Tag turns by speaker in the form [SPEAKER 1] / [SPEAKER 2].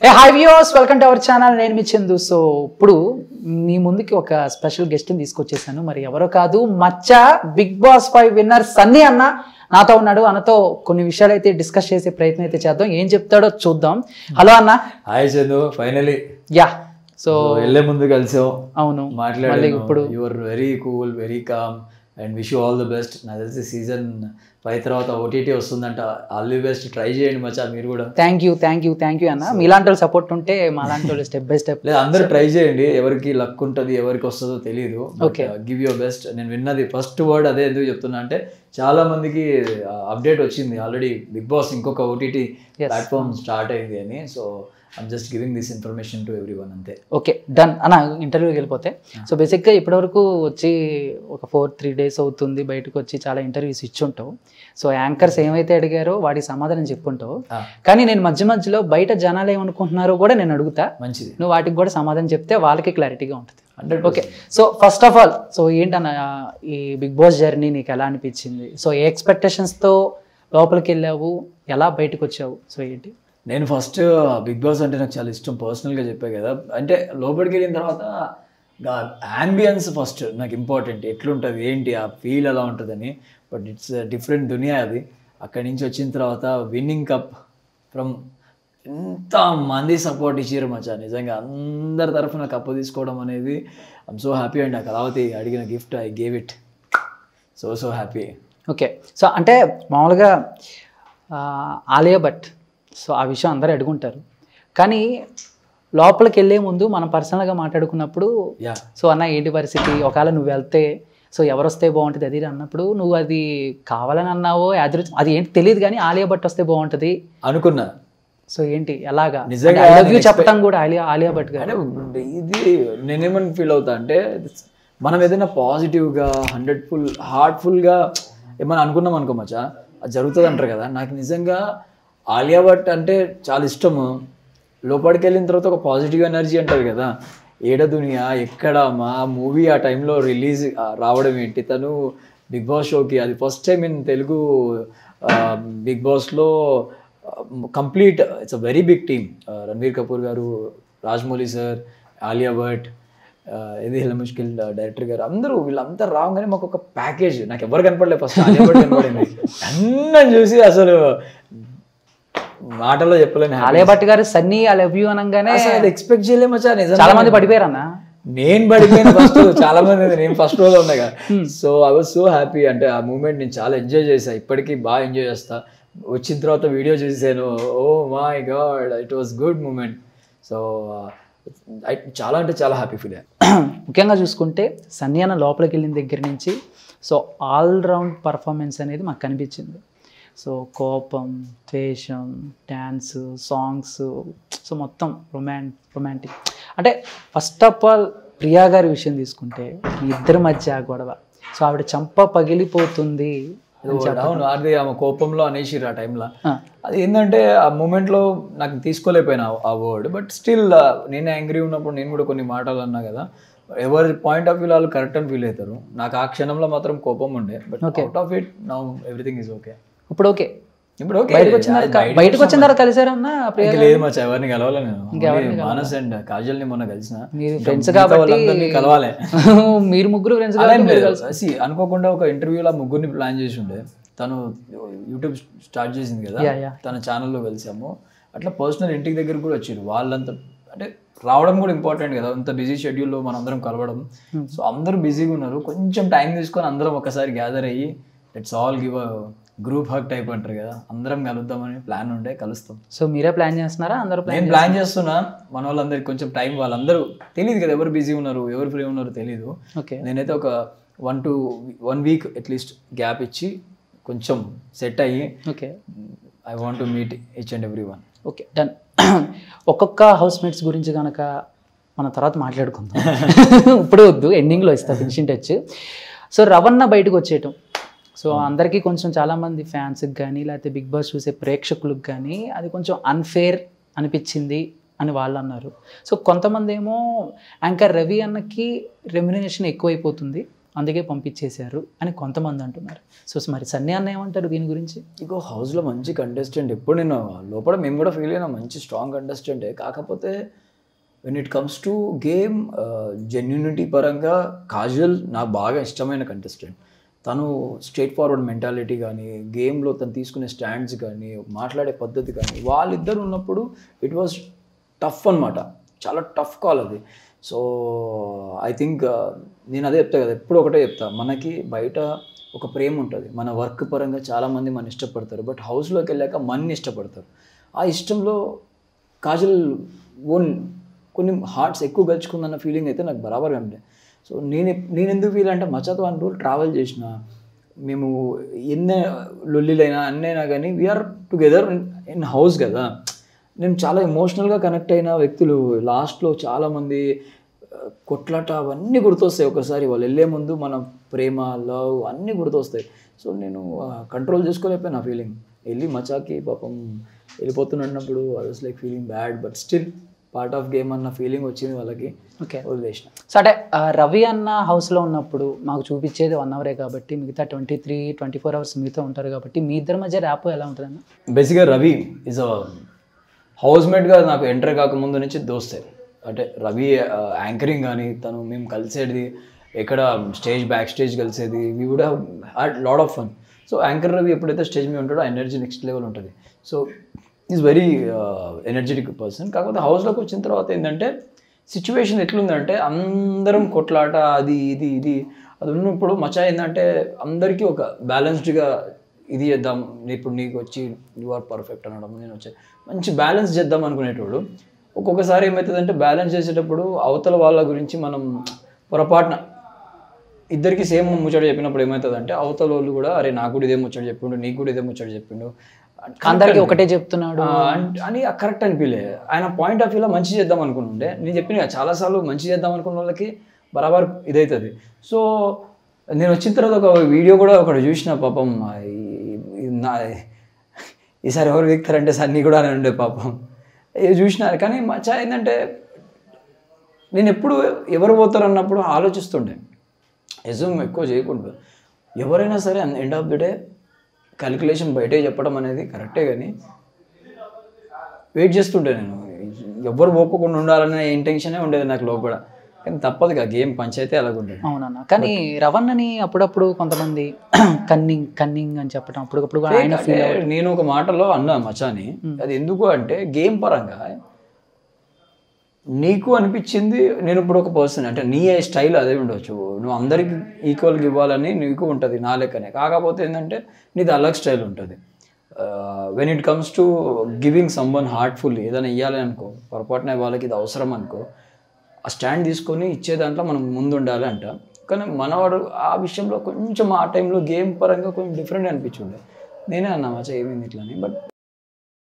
[SPEAKER 1] A hi views welcome to our channel నేను మీ Chandu so ఇప్పుడు మీ ముందుకి ఒక స్పెషల్ గెస్ట్ని తీసుకొచ్చేసాను మరి ఎవరో కాదు మచ్చ Bigg Boss five winner Sunny అన్న నాతో ఉన్నాడు అన్నతో కొన్ని విషయాలు అయితే డిస్కస్ చేసే ప్రయత్నం అయితే చేద్దాం ఏం చెప్తాడో చూద్దాం హలో అన్న
[SPEAKER 2] hi Chandu finally
[SPEAKER 1] yeah so
[SPEAKER 2] వెళ్ళే ముందు కలిసాం
[SPEAKER 1] అవును మళ్ళీ
[SPEAKER 2] మాట్లాడాను
[SPEAKER 1] ఇప్పుడు
[SPEAKER 2] your very cool very calm and wish you all the best నాకు తెలిసి సీజన్ ఫైవ్ తర్వాత ఓటీటీ వస్తుందంట ఆల్ ది బెస్ట్ ట్రై చేయండి మచ్చా మీరు కూడా
[SPEAKER 1] thank you thank you thank you అన్న మీలాంటి వాళ్ళు సపోర్ట్ ఉంటే మాలాంటి వాళ్ళు స్టెప్ బై స్టెప్
[SPEAKER 2] లేదు అందరూ ట్రై చేయండి ఎవరికి లక్ ఉంటుంది ఎవరికి వస్తుందో తెలియదు
[SPEAKER 1] Okay.
[SPEAKER 2] గివ్ యువర్ బెస్ట్ నేను విన్నది ఫస్ట్ వర్డ్ అదే ఎందుకు చెప్తున్నా అంటే చాలా మందికి అప్డేట్ వచ్చింది ఆల్రెడీ బిగ్ బాస్ ఇంకొక ఓటీటీ
[SPEAKER 1] Yes.
[SPEAKER 2] ప్లాట్ఫామ్ స్టార్ట్ అయింది అని so I'm just giving this information to everyone అంతే
[SPEAKER 1] ఓకే డన్ అన్న ఇంటర్వ్యూకి వెళ్ళిపోతే సో బేసిక్గా ఇప్పటివరకు వచ్చి ఒక ఫోర్ త్రీ డేస్ అవుతుంది బయటకు వచ్చి చాలా ఇంటర్వ్యూస్ ఇచ్చుంటావు సో యాంకర్స్ ఏమైతే అడిగారో వాటికి సమాధానం చెప్పుంటావు
[SPEAKER 2] Ah.
[SPEAKER 1] కానీ నేను మధ్య మధ్యలో బయట జనాలు ఏమనుకుంటున్నారో కూడా నేను అడుగుతా
[SPEAKER 2] మంచిది
[SPEAKER 1] నువ్వు వాటికి కూడా సమాధానం చెప్తే వాళ్ళకి క్లారిటీగా ఉంటుంది
[SPEAKER 2] hundred
[SPEAKER 1] okay so first of all so ఏంటన్న ఈ బిగ్ బాస్ జర్నీ నీకు ఎలా అనిపించింది సో ఏ ఎక్స్పెక్టేషన్స్తో లోపలికి వెళ్ళావు ఎలా బయటకు వచ్చావు సో ఏంటి
[SPEAKER 2] నేను ఫస్ట్ బిగ్ బాస్ అంటే నాకు చాలా ఇష్టం పర్సనల్గా చెప్పా కదా అంటే లోపలికి వెళ్ళిన తర్వాత యాంబియన్స్ ఫస్ట్ నాకు ఇంపార్టెంట్ ఎట్లుంటుంది ఏంటి ఆ ఫీల్ ఎలా ఉంటుందని బట్ ఇట్స్ డిఫరెంట్ దునియా అది అక్కడి నుంచి వచ్చిన తర్వాత విన్నింగ్ కప్ ఫ్రమ్ ఎంత మంది సపోర్ట్ ఇచ్చారు మచ్చా నిజంగా అందరి తరఫున కప్పు తీసుకోవడం అనేది ఐమ్ సో హ్యాపీ అండ్ ఆ కళావతి అడిగిన gift I gave it so so happy
[SPEAKER 1] okay so అంటే మామూలుగా ఆ, ఆలియా భట్ సో ఆ విషయం అందరూ అడుగుంటారు కానీ లోపలికి వెళ్ళే ముందు మనం పర్సనల్గా మాట్లాడుకున్నప్పుడు
[SPEAKER 2] యా
[SPEAKER 1] సో అన్న ఏంటి పరిస్థితి ఒకవేళ నువ్వు వెళ్తే సో ఎవరు వస్తే బాగుంటుంది అది ఇది అన్నప్పుడు నువ్వు అది కావాలని అన్నావో యాదృ అది ఏంటి తెలియదు కానీ ఆలియా భట్ వస్తే బాగుంటుంది
[SPEAKER 2] అనుకున్నా
[SPEAKER 1] సో ఏంటి ఎలాగా
[SPEAKER 2] నిజంగా
[SPEAKER 1] ఐ లవ్ యూ
[SPEAKER 2] నేను
[SPEAKER 1] చెప్పడం కూడా ఆలియా ఆలియా భట్ గారు
[SPEAKER 2] అంటే ఇది నేనేమని ఫీల్ అవుతా అంటే మనం ఏదైనా పాజిటివ్గా హండ్రెడ్ ఫుల్ హార్ట్ఫుల్గా ఏమైనా అనుకున్నాం అనుకో మచ్చా అది జరుగుతుంది అంటారు కదా నాకు నిజంగా ఆలియా భట్ అంటే చాలా ఇష్టము లోపలికి వెళ్ళిన తర్వాత ఒక పాజిటివ్ ఎనర్జీ అంటారు కదా ఏడ దునియా ఎక్కడ మా మూవీ ఆ టైంలో రిలీజ్ రావడం ఏంటి తను బిగ్ బాస్ షోకి అది first time in Telugu Bigg బాస్లో complete it's a very big team Ranveer Kapoor గారు రాజమౌళి సార్ ఆలియా భట్ ఇది హిల ముష్కిల్ డైరెక్టర్ గారు అందరూ వీళ్ళంతా రాగానే మాకు ఒక ప్యాకేజ్ నాకు ఎవరు కనపడలేదు ఫస్ట్ ఆలియా భట్ కనపడింది అన్నీ చూసి అసలు మాటల్లో చెప్పలేను
[SPEAKER 1] ఆలియా భట్ గారు సన్నీ ఐ లవ్ యూ అనగానే
[SPEAKER 2] అసలు ఎక్స్పెక్ట్ చేయలేమచ్చా నిజం
[SPEAKER 1] చాలా మంది పడిపోయారు అన్న
[SPEAKER 2] నేను పడిపోయిన ఫస్ట్ చాలా మంది ఉంది. నేను ఫస్ట్ రోజు ఉన్నా కదా so I was so happy అంటే ఆ మూమెంట్ నేను చాలా ఎంజాయ్ చేసా ఇప్పటికీ బాగా ఎంజాయ్ చేస్తా వచ్చిన తర్వాత వీడియో చూసాను oh my god it was good moment so చాలా అంటే చాలా హ్యాపీ ఫీల్
[SPEAKER 1] ముఖ్యంగా చూసుకుంటే సన్నీ అన్న లోపలికి వెళ్ళిన దగ్గర నుంచి సో ఆల్ రౌండ్ పర్ఫార్మెన్స్ అనేది మాకు కనిపించింది సో కోపం ద్వేషం డ్యాన్స్ సాంగ్స్ సో మొత్తం రొమాన్ రొమాంటిక్ అంటే ఫస్ట్ ఆఫ్ ఆల్ ప్రియా గారి విషయం తీసుకుంటే మీ ఇద్దరి మధ్య ఆ గొడవ సో ఆవిడ చంప పగిలిపోతుంది అని చెప్ప-
[SPEAKER 2] అవును అది ఆమె కోపంలో అనేసిరు ఆ టైంలో
[SPEAKER 1] ఆ,
[SPEAKER 2] అది ఏంటంటే ఆ మూమెంట్లో నాకు తీసుకోలేకపోయినా ఆ వర్డ్ బట్ స్టిల్ నేను యాంగ్రీ ఉన్నప్పుడు నేను కూడా కొన్ని మాటలు అన్నా కదా ఎవరి పాయింట్ ఆఫ్ వ్యూ వాళ్ళు కరెక్ట్ అని ఫీల్ అవుతారు నాకు ఆ క్షణంలో మాత్రం కోపం ఉండే but out of it now everything is okay
[SPEAKER 1] ఇప్పుడు ఓకే
[SPEAKER 2] ఇప్పుడు ఓకే
[SPEAKER 1] బయటకు వచ్చిన తర్వాత- బయటకు వచ్చిన తర్వాత కలిసారన్న ప్రియా
[SPEAKER 2] ఇంకా లేదు మచ్చా ఎవరిని కలవాలి నేను Only మానస్ అండ్ కాజల్ ని మొన్న కలిసిన
[SPEAKER 1] మీరు
[SPEAKER 2] ఇంకా
[SPEAKER 1] ఫ్రెండ్స్
[SPEAKER 2] మిగతా
[SPEAKER 1] కాబట్టి
[SPEAKER 2] వాళ్ళందరినీ కలవాలి
[SPEAKER 1] మీరు ముగ్గురు ఫ్రెండ్స్
[SPEAKER 2] అలా ఏం లేదు See, అనుకోకుండా ఒక ఇంటర్వ్యూలో ముగ్గురిని ప్లాన్ చేసి ఉండే తను యూట్యూబ్ స్టార్ట్ చేసింది కదా
[SPEAKER 1] యా యా
[SPEAKER 2] తన ఛానల్లో కలిసాము అట్లా పర్సనల్ ఇంటికి దగ్గర కూడా వచ్చారు వాళ్ళంతా అంటే రావడం కూడా ఇంపార్టెంట్ కదా అంత బిజీ షెడ్యూల్లో మనం అందరం కలవడం సో అందరూ బిజీగా ఉన్నారు కొంచెం టైం తీసుకొని అందరం ఒకసారి గ్యాదర్ అయ్యి it's all give group hug type అంటారు కదా అందరం కలుద్దామని ప్లాన్ ఉండే కలుస్తాం
[SPEAKER 1] సో మీరే ప్లాన్ చేస్తున్నారా అందరూ ప్లాన్
[SPEAKER 2] నేను ప్లాన్ చేస్తున్నా మన వాళ్ళందరికి కొంచెం టైం వాళ్ళందరూ తెలియదు కదా ఎవరు బిజీ ఉన్నారు ఎవరు ఫ్రీ ఉన్నారు తెలియదు
[SPEAKER 1] ఓకే
[SPEAKER 2] నేనైతే ఒక one two one week at least gap ఇచ్చి కొంచెం సెట్ అయ్యి
[SPEAKER 1] okay
[SPEAKER 2] I want to meet each and everyone
[SPEAKER 1] okay done ఒక్కొక్క హౌస్ మేట్స్ గురించి కనుక మన తర్వాత మాట్లాడుకుందాం ఇప్పుడు వద్దు ఎండింగ్లో ఇస్తా ఫినిషింగ్ టచ్ సో రవణ బయటకు వచ్చేయటం సో అందరికీ కొంచెం చాలామంది ఫ్యాన్స్కి కానీ లేకపోతే బిగ్ బాస్ చూసే ప్రేక్షకులకు కానీ అది కొంచెం అన్ఫేర్ అనిపించింది అని వాళ్ళు అన్నారు సో కొంతమంది ఏమో యాంకర్ రవి అన్నకి రెమ్యునేషన్ ఎక్కువైపోతుంది అందుకే పంపించేశారు అని కొంతమంది అంటున్నారు సో మరి సన్నీ అన్న ఏమంటారు దీని గురించి
[SPEAKER 2] ఇగో హౌస్లో మంచి కంటెస్టెంట్ ఎప్పుడు నేను లోపల మేము కూడా ఫీల్ అయినా మంచి స్ట్రాంగ్ కంటెస్టెంటే కాకపోతే when it comes to game genuinity పరంగా కాజువల్ నాకు బాగా ఇష్టమైన కంటెస్టెంట్ తను స్ట్రేట్ ఫార్వర్డ్ మెంటాలిటీ కానీ గేమ్లో తను తీసుకునే స్టాండ్స్ కానీ మాట్లాడే పద్ధతి కానీ వాళ్ళిద్దరు ఉన్నప్పుడు ఇట్ వాజ్ టఫ్ అనమాట చాలా టఫ్ కాల్ అది సో ఐ థింక్ నేను అదే చెప్తా కదా ఎప్పుడు ఒకటే చెప్తా మనకి బయట ఒక ప్రేమ ఉంటుంది మన వర్క్ పరంగా చాలామంది మన ఇష్టపడతారు బట్ హౌస్లోకి వెళ్ళాక మన్ని ఇష్టపడతారు ఆ ఇష్టంలో కాజల్ ఓన్ కొన్ని హార్ట్స్ ఎక్కువ గలుచుకుందన్న ఫీలింగ్ అయితే నాకు బరాబర్గా ఉండే సో నేను ఎప్- నేను ఎందుకు ఫీల్ అంటే మచ్చతో వన్ రోజులు ట్రావెల్ చేసిన మేము ఎన్ని లొల్లిలైనా అన్నైనా కానీ వీఆర్ టుగెదర్ ఇన్ హౌస్ కదా నేను చాలా ఎమోషనల్గా కనెక్ట్ అయిన వ్యక్తులు లాస్ట్లో చాలామంది ఆ, కొట్లాట అవన్నీ గుర్తొస్తాయి ఒకసారి వాళ్ళు వెళ్ళే ముందు మన ప్రేమ లవ్ అన్నీ గుర్తొస్తాయి సో నేను కంట్రోల్ చేసుకోలేకపోయినా ఫీలింగ్ వెళ్ళి మచాకి పాపం వెళ్ళిపోతున్నప్పుడు I was like feeling bad but still part of game అన్న ఫీలింగ్ వచ్చింది వాళ్ళకి
[SPEAKER 1] ఓకే
[SPEAKER 2] వదిలేసిన
[SPEAKER 1] సో అంటే ఆ, రవి అన్న హౌస్లో ఉన్నప్పుడు మాకు చూపించేది వన్ అవరే కాబట్టి మిగతా twenty three twenty four hours మీతో ఉంటారు కాబట్టి మీ ఇద్దరి మధ్య ర్యాప్ ఎలా ఉంటుందన్న
[SPEAKER 2] బేసిక్గా రవి ఇస్ అ హౌస్ మేట్గా నాకు ఎంటర్ కాకముందు నుంచి దోస్తే అంటే రవి యాంకరింగ్ కానీ తను మేము కలిసేది ఎక్కడ స్టేజ్ బ్యాక్ స్టేజ్ కలిసేది వీ కూడా had lot of fun so anchor Ravi ఎప్పుడైతే స్టేజ్ మీద ఉంటాడో ఎనర్జీ నెక్స్ట్ లెవెల్ ఉంటుంది so is very energetic person కాకపోతే హౌస్లోకి వచ్చిన తర్వాత ఏంటంటే సిచ్యువేషన్ ఎట్లుందంటే అందరం కొట్లాట అది ఇది ఇది అది ఉన్నప్పుడు మచా ఏంటంటే అందరికీ ఒక బ్యాలెన్స్డ్గా ఇది చేద్దాం ఇప్పుడు నీకు వచ్చి యు ఆర్ పర్ఫెక్ట్ అనడం నేను వచ్చి మంచి బ్యాలెన్స్ చేద్దాం అనుకునేటోడు ఒక్కొక్కసారి ఏమవుతుందంటే బ్యాలెన్స్ చేసేటప్పుడు అవతల వాళ్ళ గురించి మనం పొరపాటున ఇద్దరికి సేమ్ ముచ్చట చెప్పినప్పుడు ఏమవుతుందంటే అవతల వాళ్ళు కూడా అరే నాకు కూడా ఇదే ముచ్చట చెప్పిండు నీకు కూడా ఇదే ముచ్చట చెప్పిండు
[SPEAKER 1] అందరికీ ఒకటే చెప్తున్నాడు
[SPEAKER 2] ఆ, అంట్- అని కరెక్ట్ అనిపించలే ఆయన పాయింట్ ఆఫ్ వ్యూలో మంచి చేద్దాం అనుకుంటుండే నేను చెప్పిన కదా, చాలాసార్లు మంచి చేద్దాం అనుకున్న వాళ్ళకి బరాబర్ ఇదవుతుంది సో నేను వచ్చిన తర్వాత ఒక వీడియో కూడా ఒకటి చూసిన పాపం ఆ, ఈ- ఈ- నా ఈసారి ఎవరు వీక్తారంటే సన్నీ కూడా అని ఉండే పాపం ఇది చూసిన కానీ మచ్చా ఏంటంటే నేను ఎప్పుడు ఎవరు పోతారు అన్నప్పుడు ఆలోచిస్తుండే ఎజూమ్ ఎక్కువ చేయకుండా ఎవరైనా సరే end of the day calculation బయటే చెప్పడం అనేది కరెక్టే కానీ వెయిట్ చేస్తుంటే నేను ఎవ్వరు పోకుండా ఉండాలనే ఇంటెన్షనే ఉండేది నాకు లోపల కానీ తప్పదు కదా గేమ్ పంచాయితీ అలాగుండేది
[SPEAKER 1] అవునన్న కానీ రవణని అప్పుడప్పుడు కొంతమంది కన్నింగ్ కన్నింగ్ అని చెప్పడం అప్పుడప్పుడు కూడా ఆయన
[SPEAKER 2] అంటే నేను ఒక మాటలో అన్నా మచాని అది ఎందుకు అంటే గేమ్ పరంగా నీకు అనిపించింది నేను ఇప్పుడు ఒక పర్సన్ అంటే నీ స్టైల్ అదే ఉండొచ్చు నువ్వు అందరికి ఈక్వల్గా ఇవ్వాలని నీకు ఉంటుంది నా లెక్కనే కాకపోతే ఏంటంటే నీది అలగ్ స్టైల్ ఉంటుంది when it comes to giving someone heartful ఏదైనా ఇవ్వాలి అనుకో పొరపాటున వాళ్ళకి ఇది అవసరం అనుకో ఆ స్టాండ్ తీసుకొని ఇచ్చే దాంట్లో మనం ముందు ఉండాలి అంట కానీ మనవాడు ఆ విషయంలో కొంచెం ఆ టైంలో గేమ్ పరంగా కొంచెం డిఫరెంట్ అనిపించుండే నేనే అన్నా మచ్చా ఏమైంది ఇట్లా అని బట్